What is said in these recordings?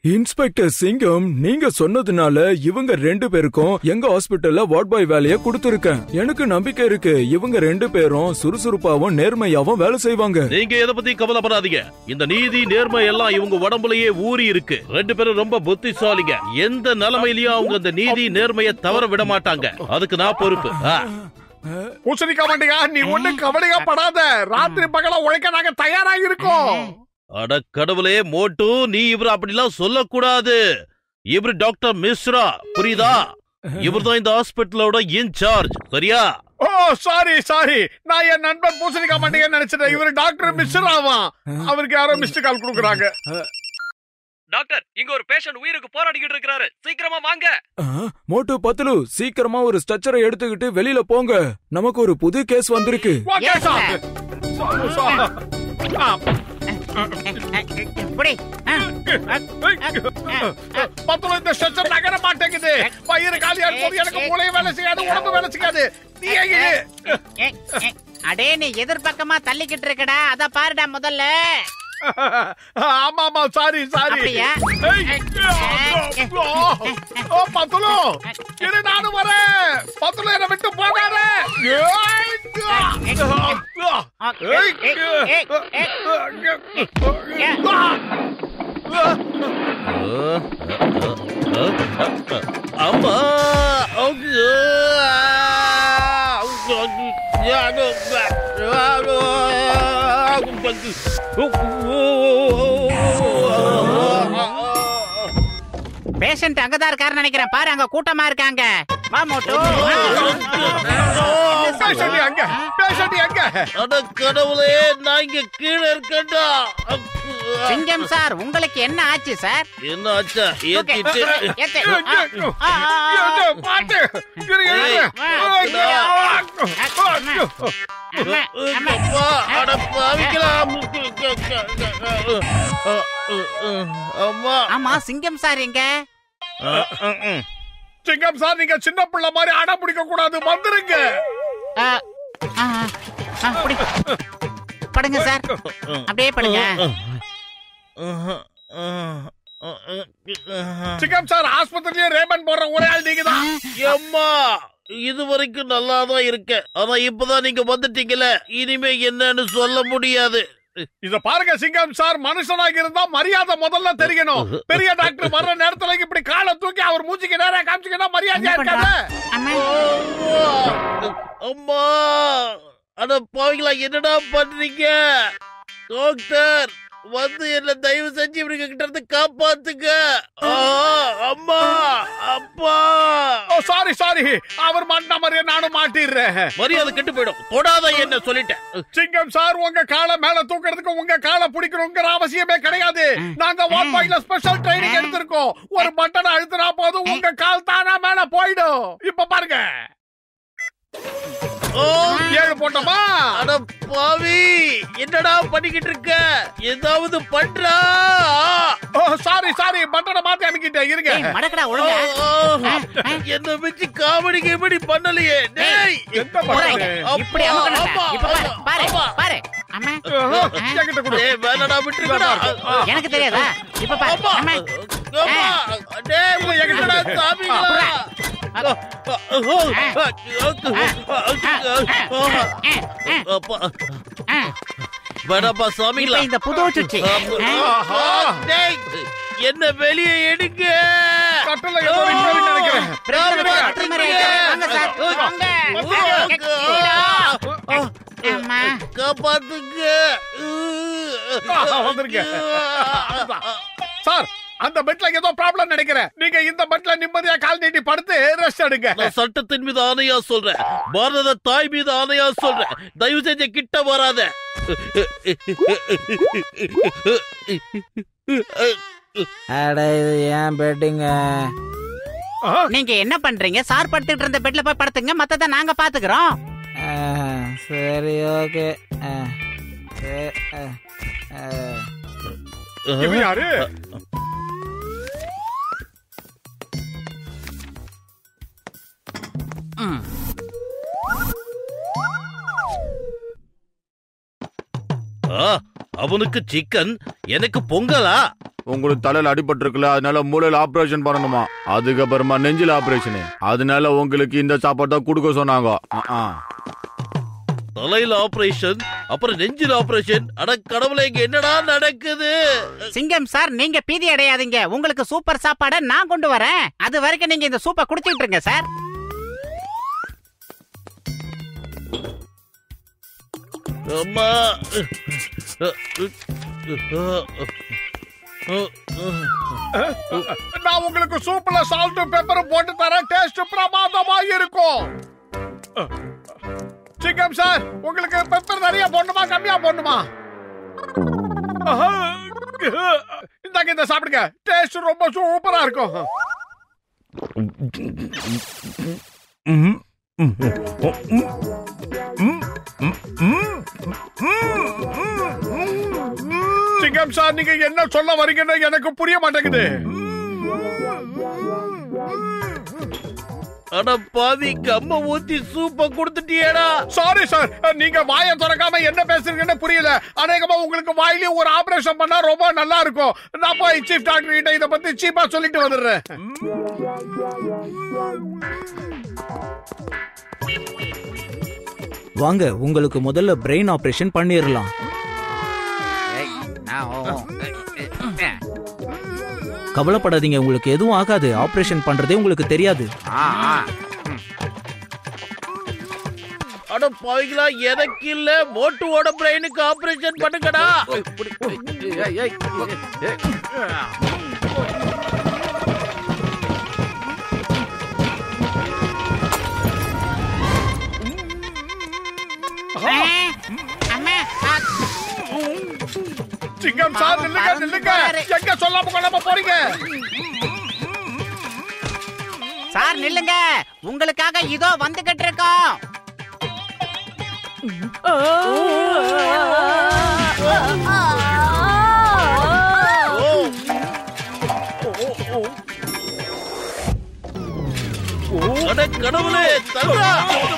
Inspector சிங்கம் நீங்க சொன்னதுனால இவங்க ரெண்டு பேருக்கும் எங்க ஹாஸ்பிட்டல்ல வார்ட் பாய் வேலைய கொடுத்திருக்கேன் எனக்கு நம்பிக்கை இருக்கு இவங்க ரெண்டு பேரும் சுறுசுறுப்பாவும் நேர்மையாவும் வேலை செய்வாங்க நீங்க எதை பத்தி கவலைப்படாதீங்க இந்த நீதி நேர்மை எல்லாம் இவங்க உடம்புலயே ஊறி இருக்கு ரெண்டு பேரும் ரொம்ப புத்திசாலிங்க எந்த நிலைமையிலயும் அவங்க இந்த நீதி நேர்மையை தவற விட மாட்டாங்க அதுக்கு நான் பொறுப்பு ஆ. பூசணிக்கா மாட்டியா நீ ஒண்ணு கவலையா படாத ராத்திரி பகல உழைக்க நாங்க தயாரா இருக்கோம் அட கடவுளே மோட்டு நீ இவர் அப்படிலாம் சொல்லக்கூடாது இவர் டாக்டர் மிஸ்ரா புரியுதா இவர்தான் இந்த ஹாஸ்பிட்டலோட இன்சார்ஜ் சரியா ஓ சாரி சாரி நான் என் நண்பன் பூசணிக்கா மாட்டேங்க நினைச்சிட்டேன் இவரு டாக்டர் மிஸ்ராவா அவருக்கு யாரோ மிஸ்டு கால் கொடுக்குறாங்க டாக்டர் இங்க ஒரு பேஷண்ட் உயிருக்கு போராடிக்கிட்டு இருக்காரு சீக்கிரமா வாங்க ஆ, மோட்டு பத்துலு சீக்கிரமா ஒரு ஸ்ட்ரக்சரை எடுத்துக்கிட்டு வெளியில போங்க நமக்கு ஒரு புது கேஸ் வந்திருக்கு okay Yes, sir sir. Sir ஆ, இப்படி ஆ, பத்துல இந்த ஸ்ட்ரெச்சர் நகர மாட்டேங்குது வயிறு காலியா இருக்கும் எனக்கு மூளை வேலை செய்யாது உடம்பு வேலை செய்யாது நீ எங்க ஏ, ஏ, அடே நீ எதிர்பக்கமா தள்ளிக்கிட்டு இருக்கடா அத பாருடா முதல்ல ஆமா ஆமா சாரி சாரி அப்படியா? ஓ பத்துலு இரு நானும் வரேன் பத்துலு என்ன விட்டு போகாத அம்மா பேஷண்ட் அங்கதான் இருக்காருன்னு நினைக்கிறேன் பாரு அங்க கூட்டமா இருக்காங்க வா மோட்டு பேஷண்ட் எங்க பேஷண்ட் எங்க அட கடவுளே நான் இங்க கீழே இருக்கேன்டா சிங்கம் சார் உங்களுக்கு என்ன ஆச்சு சார் என்ன ஆச்சா ஏத்திட்டு ஏத்து. எங்க? ஆ, ஆ, ஆ, ஆ. எங்க? பாத்து இரு, இரு. அம்மா, அம்மா. அப்பா, அட பாவிங்களா. அம்மா ஆமா சிங்கம் சார் எங்க சிங்கம் சார் நீங்க சின்ன பிள்ளை மாதிரி அடம் பிடிக்க கூடாது வந்துருங்க ஆ, ஆ, ஆ, அப்படி படுங்க சார் அப்படியே படுங்க சிங்கம் சார் ஆஸ்பத்திரியிலே ரேமன் போடுற ஒரே ஆள் நீங்க தான் அம்மா இது வரைக்கும் நல்லா தான் இருக்கேன் ஆனா இப்பதான் நீங்க வந்துட்டீங்கல்ல இனிமே என்னன்னு சொல்ல முடியாது இத பாருங்க சிங்கம் சார் மனுஷனாக இருந்தா மரியாதை முதல்ல தெரியணும் பெரிய டாக்டர் வர்ற நேரத்துல இப்படி காலை தூக்கி அவர் மூஞ்சிக்கு நேரா காமிச்சிங்கன்னா மரியாதையா என்ன பண்றா? இருக்காது அம்மா அம்மா அம்மா அட பாவிங்களா என்னடா பண்றீங்க டாக்டர் வந்து என்ன தயவு செஞ்சு இவனுங்க கிட்ட இருந்து காப்பாத்துங்க ஆ, அம்மா அப்பா ஓ சாரி சாரி அவர் மாட்டின மாதிரியே நானும் மாட்டிடுறேன் மரியாதை கெட்டு போயிடும் தொடாத என்ன சொல்லிட்டேன் சிங்கம் சார் உங்க காலை மேல தூக்குறதுக்கு உங்க காலை பிடிக்கணுங்கிற அவசியமே கிடையாது நாங்க வாட் பாய்ல ஸ்பெஷல் ட்ரைனிங் எடுத்திருக்கோம் ஒரு பட்டனை அழுத்தினா போதும் உங்க கால் தானா மேல போயிடும் இப்ப பாருங்க ஓ ஏழு போட்டோமா அட பாவி என்னடா பண்ணிக்கிட்டு இருக்க ஏதாவது பண்றா ஓ சாரி சாரி பட்டனை மாத்தி அமைக்கிட்டேன் இருங்க ஏய், மடக்கடா ஒழுங்கா ஓ, என்ன வச்சு காமெடி கிமெடி பண்ணலையே டேய் எந்த போறேன். பட்டனு? இப்படி அமுக்கணும்டா. ஆமா, இப்ப பாரு, ஆமா, பாரு ஆமா. பாரு அம்மா என்கிட்ட கொடு. டேய் வேணடா விட்டுருக்கடா எனக்கு தெரியாதா இப்ப பாரு அம்மா அம்மா அம்மா டேய் இல்ல, என்கிட்ட கொடு. சாமிங்களா அப்பா ஆ, வேணாப்பா இப்ப சாமிங்களா இந்த புது சுச்சி ஆஹா. டேய், என்ன வெளியே எடுங்க கட்டில ஏதோ இருக்குன்னு நினைக்கிறேன் பிரச்சனை வேற கட்டுற மாதிரி இருக்கு. வாங்க சார் வாங்க அம்மா காப்பாத்துங்க ஆஹா, வந்துருங்க. சார் அந்த பெட்ல ஏதோ ப்ராப்ளம் நினைக்கிறேன் நீங்க இந்த பெட்ல நிம்மதியா கால் நீட்டி படுத்து ரெஸ்ட் எடுங்க நான் சட்டத்தின் மீது ஆணையா சொல்றேன் பாரத தாய் மீது ஆணையா சொல்றேன் தயவு செஞ்சு கிட்ட வராத அட இது ஏன் பெட்டிங்க ஆ, நீங்க என்ன பண்றீங்க சார் படுத்துட்டு இருந்த பெட்ல போய் படுத்துங்க மத்தத நாங்க பாத்துக்கிறோம் சரி ஓகே இவன் யாரு ம். ஆ, அவனுக்கு சிக்கன் எனக்கு பொங்கலா உங்களுக்கு தலையில அடிபட்டு இருக்குல்ல அதனால மூளையில ஆபரேஷன் பண்ணணுமா அதுக்கப்புறமா நெஞ்சில ஆபரேஷன் அதனால உங்களுக்கு இந்த சாப்பாடு தான் கொடுக்க சொன்னாங்க ஆ, ஆ. தலையில ஆபரேஷன் அப்புறம் நெஞ்சில் ஆபரேஷன் அட கடவுளே இங்க என்னடா நடக்குது சிங்கம் சார் நீங்க பீதி அடையாதீங்க உங்களுக்கு சூப்பர் சாப்பாடை நான் கொண்டு வரேன் அது வரைக்கும் நீங்க இந்த சூப்பை குடிச்சிட்டு இருங்க சார் அம்மா நான் உங்களுக்கு சூப்ல சால்ட்டும் பெப்பரும் போட்டு தரேன் டேஸ்ட் பிரமாதமா இருக்கும் சிக்கம் சார் உங்களுக்கு பெப்பர் நிறைய போடணுமா கம்மியா போடணுமா ஆஹா. இந்தாங்க இந்த சாப்பிடுங்க டேஸ்ட் ரொம்ப சூப்பரா இருக்கும் சிங்கம் சார் நீங்க என்ன சொல்ல வரீங்கன்னு எனக்கு புரிய மாட்டேங்குது அட பாவி கம்ம ஊத்தி சூப்ப கொடுத்துட்டியேடா சாரி சார் நீங்க வாயை திறக்காம என்ன பேசுறீங்கன்னு புரியல அநேகமா உங்களுக்கு வாயிலையும் ஒரு ஆபரேஷன் பண்ணா ரொம்ப நல்லா இருக்கும் நான் போய் சீஃப் டாக்டர் கிட்ட இத பத்தி சீப்பா சொல்லிட்டு வந்துடுறேன் வாங்க உங்களுக்கு முதல்ல பிரெயின் ஆபரேஷன் பண்ணிரலாம் கவலைப்படாதீங்க உங்களுக்கு எதுவும் ஆகாது ஆபரேஷன் பண்றதே உங்களுக்கு தெரியாது அட பாவிங்களா எனக்கு இல்ல மோட்டுவோட பிரெயினுக்கு ஆபரேஷன் பண்ணுங்கடா அம்மா ஆ, சிங்கம் சார் நில்லுங்க நில்லுங்க எங்க சொல்லாம கொள்ளாம போறீங்க சார் நில்லுங்க உங்களுக்காக இதோ வந்துகிட்டு இருக்கோம் அட கடவுளே தல்றா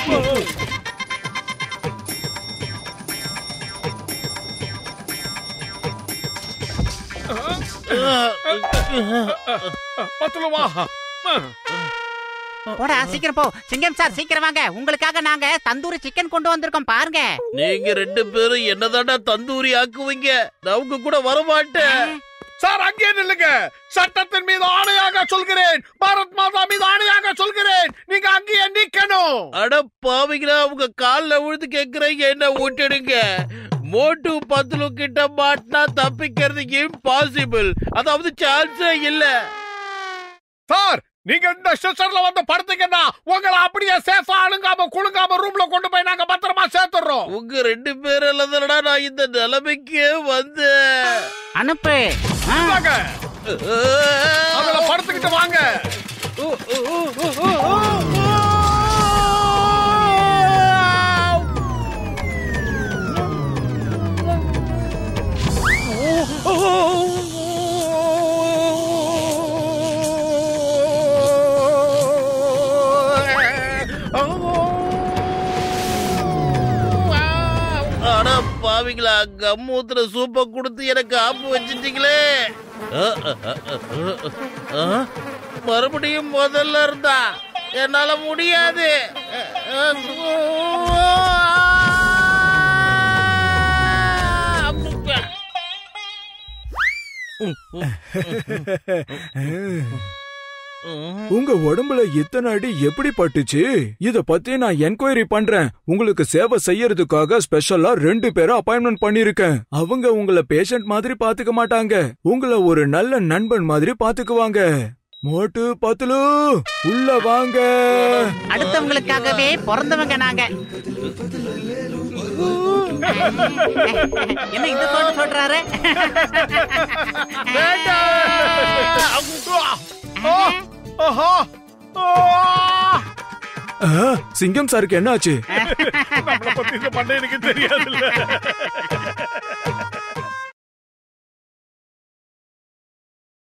பத்துலுவா போடா சீக்கிரம் போ சிங்கம் சார் சீக்கிரம் வாங்க உங்களுக்காக நாங்க தந்தூரி சிக்கன் கொண்டு வந்திருக்கோம் பாருங்க நீங்க ரெண்டு பேரும் என்னதான்டா தந்தூரி ஆக்குவீங்க நான் உங்க கூட வரமாட்டேன் சார் அங்கே நில்லுங்க சட்டத்தின் மீது ஆணையாக சொல்கிறேன் பாரத் மாதா மீது ஆணையாக சொல்கிறேன் நீங்க அங்கேயே நிக்கணும் அட பாவிங்களா உங்க கால்ல விழுந்து கேக்குறீங்க என்ன விட்டுடுங்க மோட்டு பத்துலு கிட்ட மாட்டினா தப்பிக்கிறது இம்பாசிபிள் அதாவது சான்ஸே இல்ல சார் நீங்க இந்த ஸ்டேஷன்ல வந்து படுத்தீங்கன்னா உங்களை அப்படியே சேஃபா அணுங்காம குலுங்காம ரூம்ல கொண்டு போய் நாங்க பத்திரமா சேர்த்துறோம் உங்க ரெண்டு பேரும் இல்லதடா நான் இந்த நிலைமைக்கே வந்தேன் அனுப்பு ஆ, வாங்க அதுல படுத்துக்கிட்டு வாங்க அட பாவிங்களா கம்மூத்திர சூப்ப கொடுத்து எனக்கு ஆப்பு வச்சிட்டீங்களே அ, அ, அ, அ, அ, மறுபடியும் முதல்ல இருந்தா என்னால முடியாது அ, அ, அம்முக்கா. உங்க உடம்புல இத்தனை அடி எப்படி பட்டுச்சு இத பத்தி நான் என்கொயரி பண்றேன் உங்களுக்கு சேவை செய்யறதுக்காக ஸ்பெஷலா ரெண்டு பேரை அப்பாயின்மெண்ட் பண்ணிருக்கேன் அவங்க உங்களை பேஷண்ட் மாதிரி பாத்துக்க மாட்டாங்க உங்களை ஒரு நல்ல நண்பன் மாதிரி பாத்துக்குவாங்க மோட்டு பத்துலு உள்ள வாங்க அடுத்தவங்களுக்காகவே பிறந்தவங்க நாங்க என்ன இந்த சொல்லிட்டு சொல்றாரு ஆ, ஆஹா, ஆ. ஆ, சிங்கம் சாருக்கு என்ன ஆச்சு நம்மளை பத்தி இந்த பண்ண எனக்கு தெரியாதுல்ல